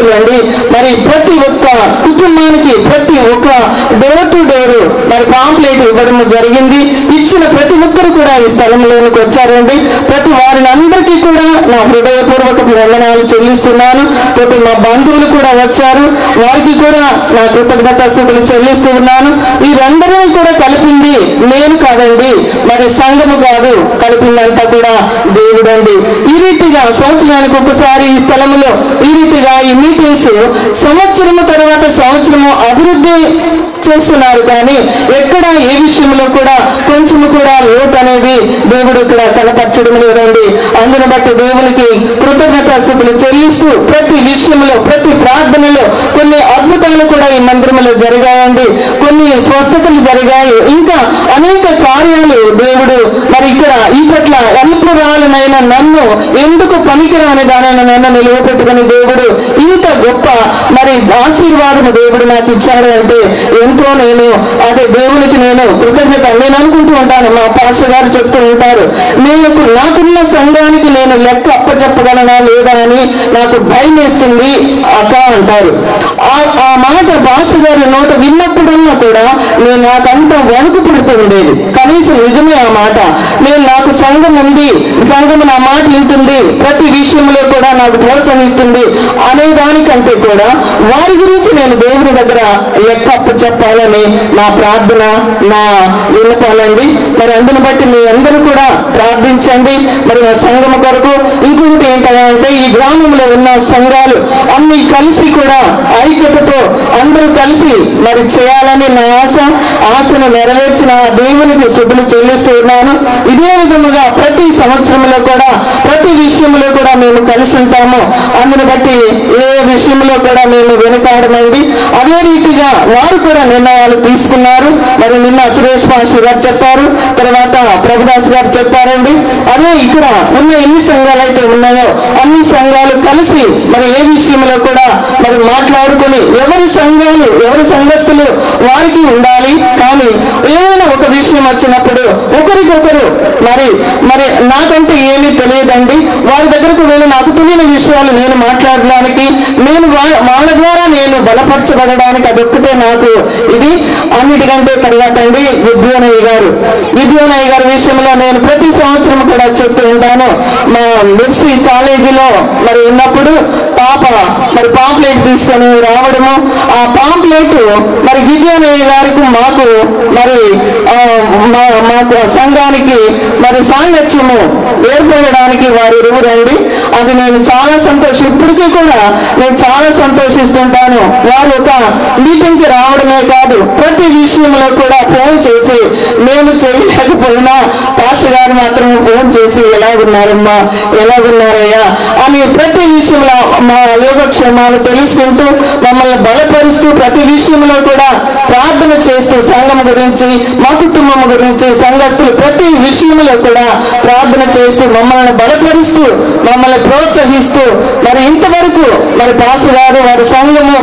మరి ప్రతి ఒక్క కుటుంబానికి ప్రతి ఒక్క డోర్ టు డోర్ మరి పాంప్లెట్ ఇవ్వడం జరిగింది ఇచ్చిన ప్రతి ఒక్కరు కూడా ఈ స్థలంలోనికి వచ్చారండి ప్రతి వారిని అందరికీ కూడా నా హృదయపూర్వక వందనాలు చెల్లిస్తున్నాను ప్రతి మా బంధువులు కూడా వచ్చారు వారికి కూడా నా కృతజ్ఞతాస్థుతులు చెల్లిస్తూ ఉన్నాను వీరందరినీ కూడా కలిపింది నేను కాదండి మరి సంఘము కాదు కలిపిందంతా కూడా దేవుడండి ఈ రీతిగా సంవత్సరానికి ఒకసారి ఈ స్థలంలో ఈ రీతిగా ఈ మీటింగ్స్ సంవత్సరము తర్వాత సంవత్సరము అభివృద్ధి చేస్తున్నారు కానీ ఎక్కడ ఏ విషయంలో కూడా కొంచెము కూడా లోటు అనేది దేవుడు ఇక్కడ కనపరచడం లేదండి అందును బట్టి దేవునికి కృతజ్ఞతాస్థుతులు చెల్లిస్తూ ప్రతి విషయంలో ప్రతి ప్రార్థనలో కొన్ని అద్భుతాలు కూడా ఈ మందిరంలో జరిగాయండి కొన్ని స్వస్థతలు జరిగాయి ఇంకా అనేక కార్యాలు దేవుడు మరి ఇక్కడ ఈ పట్ల అల్పురాలనైన నన్ను ఎందుకు పనికిరాని దానిని నన్ను నిలువపెట్టుకుని దేవుడు ఇంత గొప్ప మరి ఆశీర్వాదము దేవుడు నాకు ఇచ్చాడు అంటే ఎంతో నేను అదే దేవునికి నేను కృతజ్ఞత నేను అనుకుంటూ ఉంటాను మా పాస్టర్ గారు చెప్తూ ఉంటారు నేను నాకున్న సంఘానికి నేను లెక్క అప్పచెప్పగలనా లేదా అని నాకు భయం వేస్తుంది అక్క అంటారు ఆ ఆ మాట పాస్టర్ గారి నోట విన్నప్పుడల్లా కూడా నేను నాకంత వణుకు పుడుతూ ఉండేది కనీసం నిజమే ఆ మాట నేను నాకు సంఘం ఉంది సంఘం నా మాట వింటుంది ప్రతి విషయంలో కూడా నాకు ప్రోత్సహిస్తుంది అనే దానికంటే కూడా వారి గురించి నేను దేవుని దగ్గర లెక్క చెప్పాలని నా ప్రార్థన నా విన్నపాలండి మరి అందును బట్టి మీ అందరూ కూడా ప్రార్థించండి మరి నా సంఘం కొరకు ఇంకొకటి ఏంటంటే ఈ గ్రామంలో ఉన్న సంఘాలు అన్ని కలిసి కూడా ఐక్యతతో అందరూ కలిసి మరి చేయాలని నా ఆశ ఆశను నెరవేర్చిన ఆ దేవునికి శుద్ధులు చెల్లిస్తూ ఉన్నాను ఇదే విధముగా ప్రతి సంవత్సరంలో కూడా ప్రతి విషయంలో కూడా మేము కలిసి ఉంటాము అందుని బట్టి ఏ విషయంలో కూడా మేము వెనుకాడమండి అదే రీతిగా వారు కూడా నిర్ణయాలు తీసుకున్నారు మరి నిన్న సురేష్ మాస్టర్ గారు చెప్పారు తర్వాత ప్రభుదాస్ గారు చెప్పారండి అదే ఇక్కడ ఉన్న ఎన్ని సంఘాలు అయితే ఉన్నాయో అన్ని సంఘాలు కలిసి మరి ఏ విషయంలో కూడా మరి మాట్లాడుకొని ఎవరి సంఘాలు ఎవరి సంఘస్థులు వారికి ఉండాలి కానీ ఏదైనా ఒక విషయం వచ్చినప్పుడు ఒకరికొకరు మరి మరి నాకంటే ఏమీ తెలియదండి వారి దగ్గరకు వెళ్ళి నాకు తెలియని విషయాలు నేను మాట్లాడడానికి నేను వా- వాళ్ళ ద్వారా నేను బలపరచబడడానికి అదొక్కటే నాకు ఇది అన్నిటికంటే తర్వాత అండి విద్యోనయ్య గారు విద్యోనయ్య గారి విషయంలో నేను ప్రతి సంవత్సరం కూడా చెప్తూ ఉంటాను మా మెర్సీ కాలేజీలో మరి ఉన్నప్పుడు పాప మరి పాంప్లెట్ తీసుకొని రావడము ఆ పాంప్లెట్ మరి గిద్యోనయ్య గారికి మాకు మరి ఆ, మా- మాకు సంఘానికి మరి సాంగత్యము ఏర్పడడానికి వారు ఇరువురండి అది నేను చాలా సంతోషం ఇప్పటికీ కూడా నేను చాలా సంతోషిస్తుంటాను వారు ఒక మీటింగ్ కి రావడమే కాదు ప్రతి విషయంలో కూడా ఫోన్ చేసి మేము చేయలేకపోయినా పాస్టర్ గారు మాత్రం ఫోన్ చేసి ఎలా ఉన్నారమ్మా ఎలా ఉన్నారయ్యా అని ప్రతి విషయంలో మా యోగక్షేమాలు తెలుసుకుంటూ మమ్మల్ని బలపరుస్తూ ప్రతి విషయంలో కూడా ప్రార్థన చేస్తూ సంఘం గురించి మా కుటుంబం గురించి సంఘస్థులు ప్రతి విషయంలో కూడా ప్రార్థన చేస్తూ మమ్మల్ని బలపరుస్తూ మమ్మల్ని ప్రోత్సహిస్తూ మరి ఇంతవరకు మరి పాస్టర్ గారు వారి సంఘము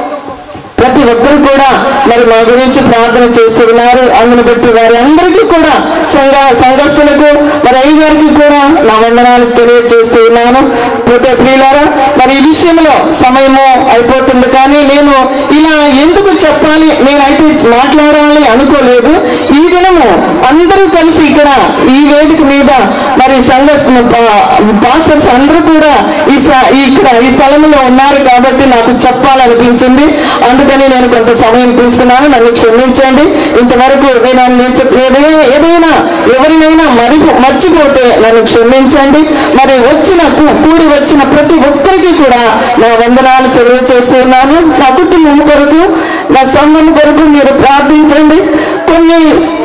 ప్రతి ఒక్కరు కూడా మరి మా గురించి ప్రార్థన చేస్తున్నారు అందును బట్టి వారి అందరికీ కూడా సంఘ సంఘస్థులకు మరి అయ్యగారికి కూడా నా వందనాలు తెలియజేస్తూ ఉన్నాను పోతే ప్రియులారా మరి ఈ విషయంలో సమయము అయిపోతుంది కానీ నేను ఇలా ఎందుకు చెప్పాలి నేనైతే మాట్లాడాలి అనుకోలేదు ఈ దినము అందరూ కలిసి ఇక్కడ ఈ వేదిక మీద మరి సంఘస్థులు పాస్టర్స్ అందరూ కూడా ఈ స- ఈ ఇక్కడ ఈ స్థలంలో ఉన్నారు కాబట్టి నాకు చెప్పాలనిపించింది అందుకని నేను కొంత సమయం తీసుకున్నాను నన్ను క్షమించండి ఇంతవరకు నేను నేను చెప్ప- ఏదైనా ఏదైనా ఎవరినైనా మరి మర్చిపోతే నన్ను క్షమించండి మరి వచ్చిన కూ- కూడి వచ్చిన ప్రతి ఒక్కరికి కూడా నా వందనాలు తెలియజేస్తున్నాను నా కుటుంబం కొరకు నా సంఘం కొరకు మీరు ప్రార్థించండి కొన్ని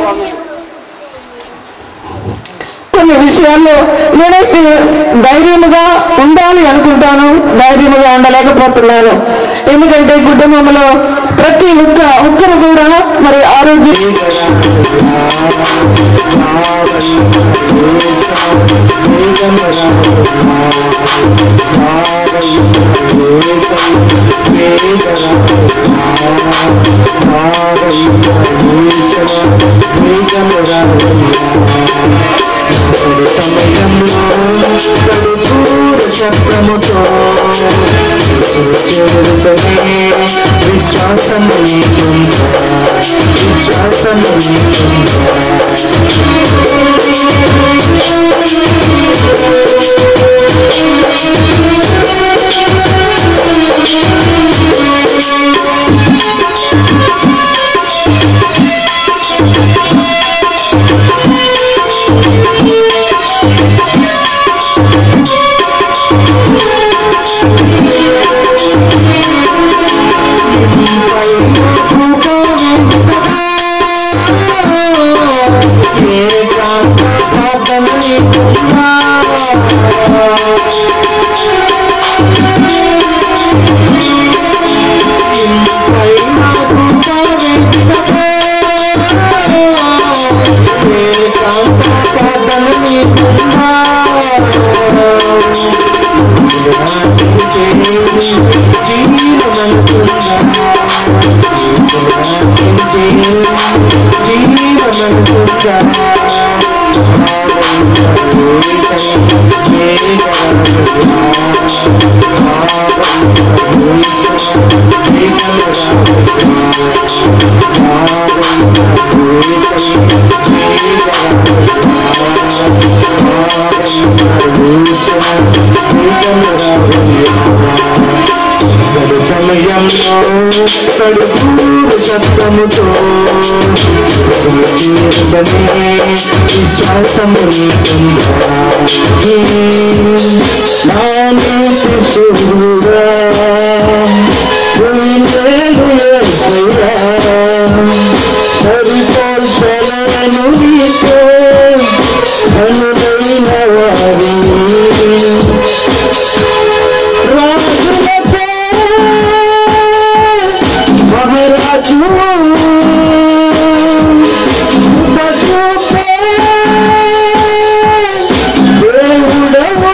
కొన్ని విషయాల్లో నేనైతే ధైర్యముగా ఉండాలి అనుకుంటాను ధైర్యముగా ఉండలేకపోతున్నాను ఎందుకంటే కుటుంబంలో ప్రతి ఒక్క ఒక్కరు కూడా మరి ఆరోగ్యం శబ్దముతో విశ్వాసం నీకుందా విశ్వాసం నీకుందా సమయంలో కడుపూరు శబ్దముతో చేరుదనే విశ్వాసము నీకుందా నాను శిశువుగా సరిపోల్చలను నీతో అనుదైన వారిని రాజులతో మహారాజు ఉపచూపే దేవుడవు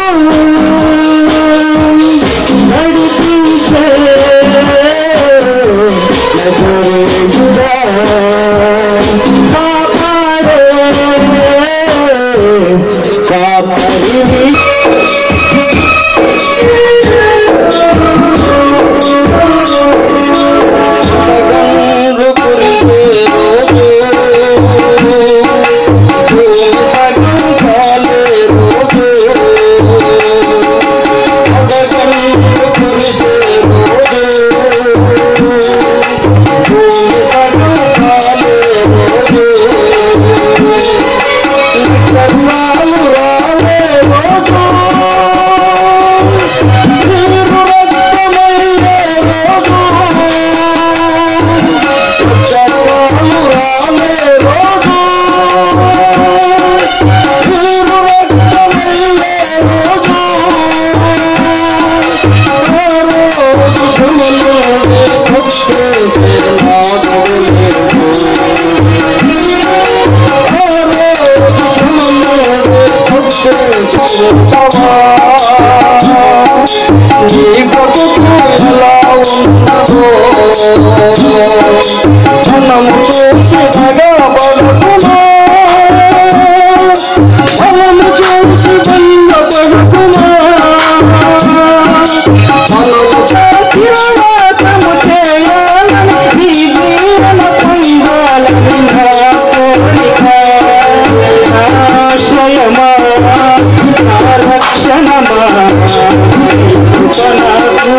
నడిపించే నజరేయుడా కాపాడే కాపరివి పగంగు కురిసే రోజు భూమి సగం కాలే రోజు పగంగు కురిసే రోజు భూమి సగం కాలే రోజు కర్మాలు రాలే రోజు నీరు రక్తమయ్యే రోజు చట్టాలు రాలే రోజు నీరు రక్తమయ్యే రోజు ఆ రోజు సుమనుడే భక్తే చేరాదులే నీ బతుకు ఎలా ఉన్నదో మనము చూసి తగబడుకుమా మనము చూసి బంధపడుకుమా మనము చేతి వాసము చేయాలని నీ జీవన పొందాలని నా కోరిక ఆశయమా నా రక్షణమా కృపణకు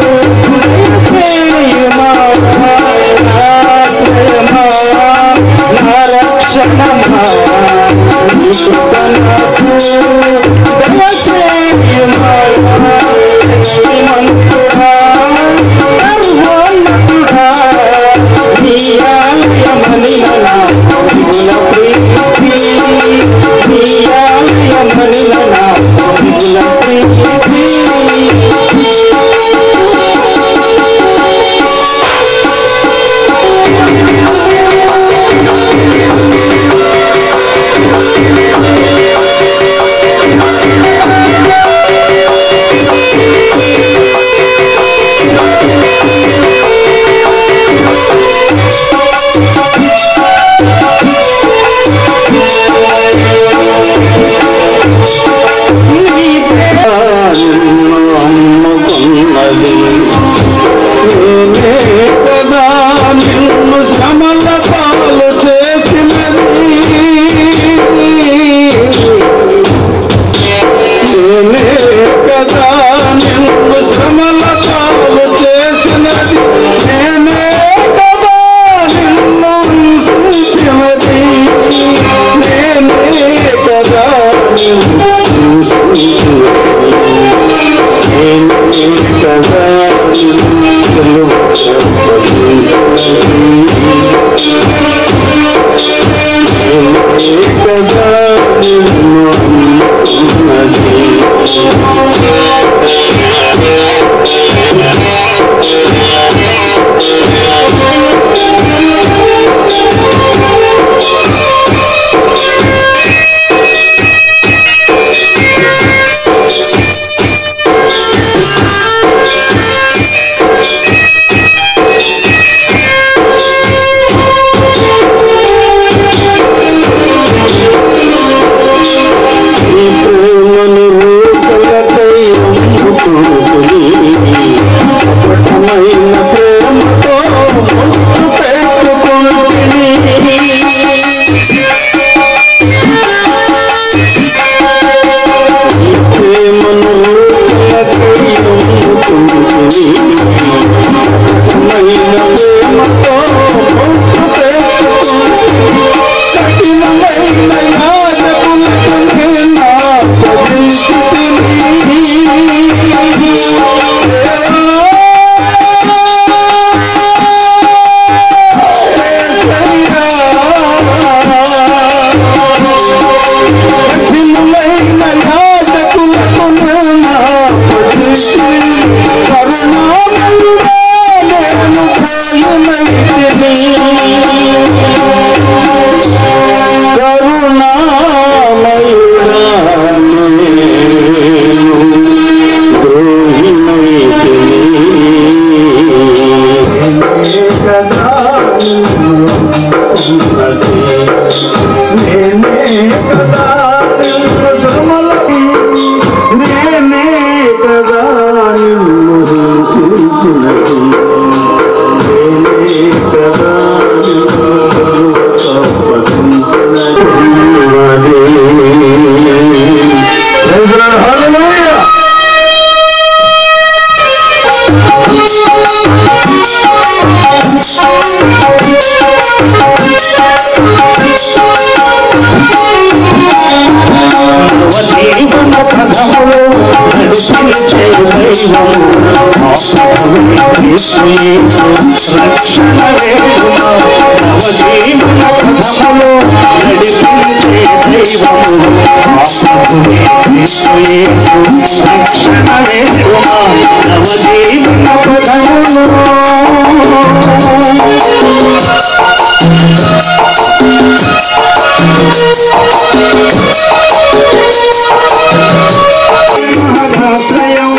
దయచేయుమా ఆశ్రయమా నా రక్షణమా నీ కృపణకు దయచేయుమా శ్రీమంతుడా సర్వోన్నతుడా నీ ఆలయమని నా విపుల ప్రీతి నీ ఆలయమని నా విపుల ప్రీతి అమ్ముకున్నది నేనే కదా నిన్ను నేనే కదా నిన్ను అనుకున్నది ఈ ప్రేమను రూపలకై అమ్ముకుంటుని అపటమైన ప్రేమతో ముద్దు పెట్టుకుంటుని ఈ ప్రేమను రూపలకై అమ్ముకుంటుని అపటమైన ప్రేమతో ముద్దు పెట్టుకుంటుని కఠినమైన యాతకులకు నేను కఠినమైన యాతకులకు నేను కరుణామయుడా నేను కాయమైతిని కరుణామయుడా నేను ద్రోహిమైతిని. నేనే కదా నిన్ను ఉన్నది. నేనే కదా నిన్ను శ్రమలకి. నేనే కదా నిన్ను హింసించినది. నేనే కదా నిన్ను Hallelujah! జీవన పదములో నడిపించే దైవము ఆ ప్రభువే క్రీస్తు యేసు రక్షణ వేడుమ నవ జీవన పదములో నడిపించే దైవము ఆ ప్రభువే క్రీస్తు యేసు రక్షణ వేడుమ నవ జీవన పదములో మహాశ్రయం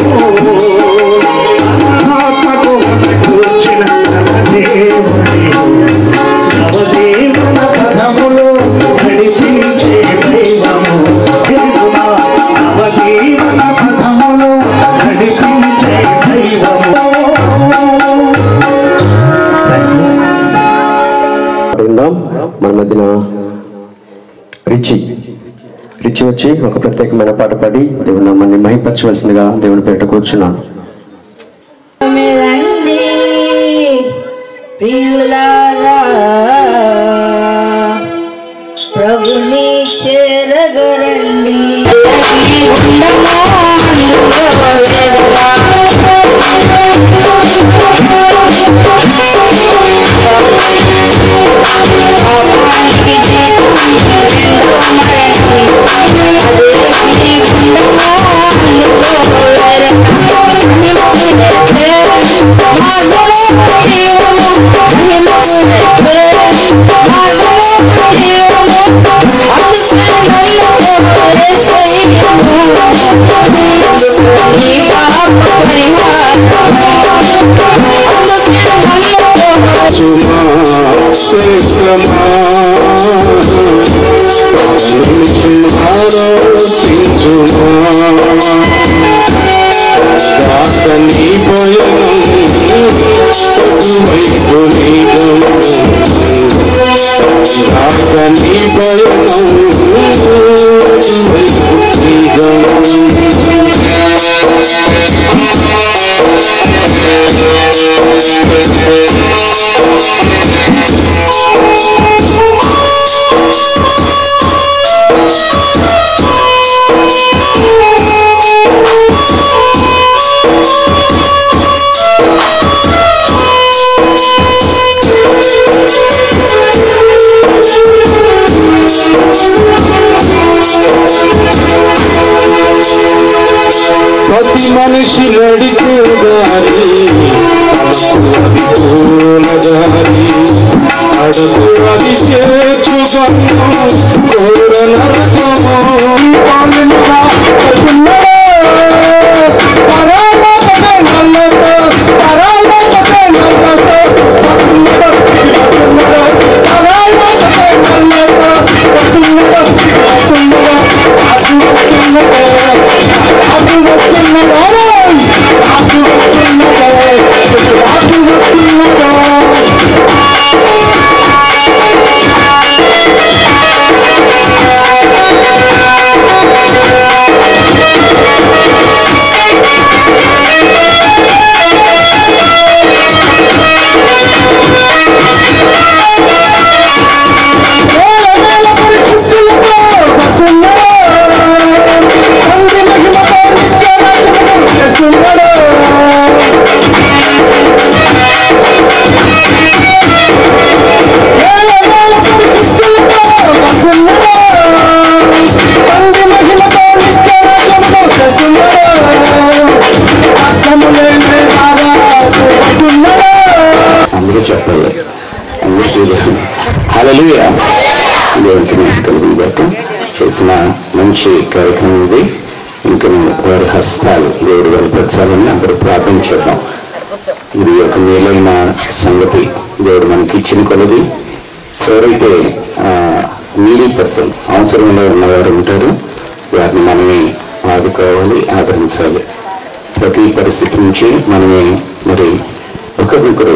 ఆత్మకు కూర్చిన నవదేవుని నవదేవుల పదములో నడిపించే దైవము తెలుగుమా నవదేవుల పదములో నడిపించే దైవము విందాం మన మధ్యన రిచి రిచి వచ్చి ఒక ప్రత్యేకమైన పాట పాడి దేవుని నామాన్ని మహిపరచవలసిందిగా దేవుని పేట కూర్చున్నాను రండి ప్రియులారా ప్రభుని చేరగరండి ఉండమో అందులో వెదలా. పాపానికి జీతం రెండో మరణం. అదే ఉండమో అందులో వెదలా. సుమా శ్రేష్టమా నుంచి ఆలోచించుమా దాసని పయనం వైపు నీగం దాసని పయనం వైపు నీగం Thank మనిషి నడిచే దారి అది పూల దారి అడుగు అది చేర్చుగమ్ము ఘోర అందరూ చెప్పాలి అందరికీ హల్లెలూయా దేవునికి మహిమ కలుగును గాక చేసిన మంచి కార్యక్రమం ఇది ఇంకా వారి హస్తాలు దేవుడు బలపరచాలని అందరూ ప్రార్థన చేద్దాం ఇది ఒక మేలైన సంగతి దేవుడు మనకి ఇచ్చిన కొలది ఎవరైతే నీడీ పర్సన్స్ అవసరంలో ఉన్నవారు ఉంటారో వారిని మనమే ఆదుకోవాలి ఆదరించాలి ప్రతి పరిస్థితి నుంచి మనమే మరి ఒకరికొకరు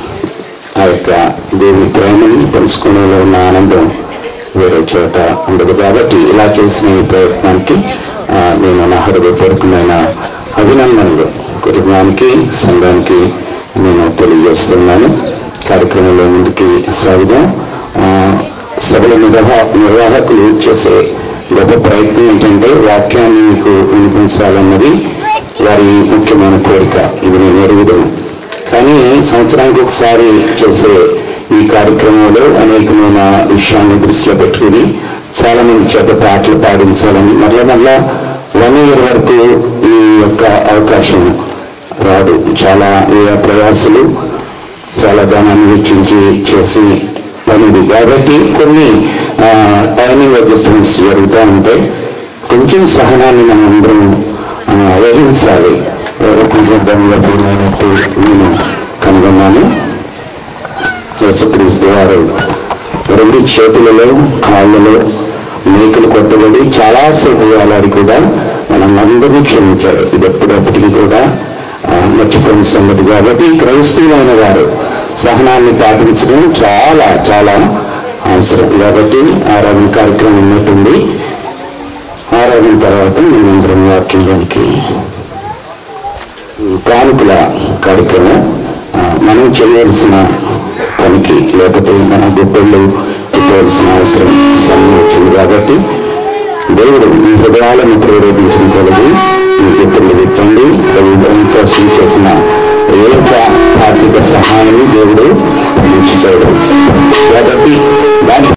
ఆ యొక్క దేవుని ప్రేమని పంచుకోవడంలో ఉన్న ఆనందం వేరే చోట ఉండదు కాబట్టి ఇలా చేసిన ఈ ప్రయత్నానికి ఆ, నేను నా హృదయపూర్వకమైన అభినందనలు కుటుంబానికి సంఘానికి నేను తెలియజేస్తున్నాను కార్యక్రమంలో ముందుకి సాగుదాం ఆ, సభల నిర్వహ నిర్వాహకులు చేసే గొప్ప ప్రయత్నం ఏంటంటే వాక్యాన్ని మీకు వినిపించాలన్నది వారి ముఖ్యమైన కోరిక ఇది నేను ఎరుగుదాను కానీ సంవత్సరానికి ఒకసారి చేసే ఈ కార్యక్రమంలో అనేకమైన విషయాన్ని దృష్టిలో పెట్టుకుని చాలా మంది చేత పాటలు పాడించాలని మళ్ళా మళ్ళా వన్ ఇయర్ వరకు ఈ యొక్క అవకాశం రాదు చాలా వ్యయ ప్రయాసలు చాలా ధనాన్ని వెచ్చించి చేసి పనిది కాబట్టి కొన్ని టైమింగ్ అడ్జస్ట్మెంట్స్ జరుగుతూ ఉంటాయి కొంచెం సహనాన్ని మనం అందరం ఆ, వహించాలి ఎవరో కొంచెం దమ్ముగా పూర్ణమైనట్టు నేను కనుగొన్నాను యేసుక్రీస్తు వారు రెండు చేతులలో కాళ్ళలో మేకలు కొట్టబడి చాలాసేపు వేలాడి కూడా మనందరినీ క్షమించాడు ఇది ఎప్పుడప్పటికీ కూడా ఆ, మర్చిపోయిన సంగతి కాబట్టి క్రైస్తవులైన వారు సహనాన్ని పాటించడం చాలా చాలా అవసరం కాబట్టి ఆరాధన కార్యక్రమం ఉన్నట్టుంది ఆరాధన తర్వాత మేమందరం వాక్యంలోనికి కానుకల కార్యక్రమం ఆ, మనం చేయవలసిన పనికి లేకపోతే మన గుప్పెళ్ళు పెట్టవలసిన అవసరం సమయం వచ్చింది కాబట్టి దేవుడు మీ హృదయాలను ప్రేరేపించిన కొలది మీ గుప్పెళ్ళు విప్పండి ప్రభుత్వం కోసం చేసిన ఏ యొక్క ఆర్థిక సహాయాన్ని దేవుడు అందించుతాడు కాబట్టి దాని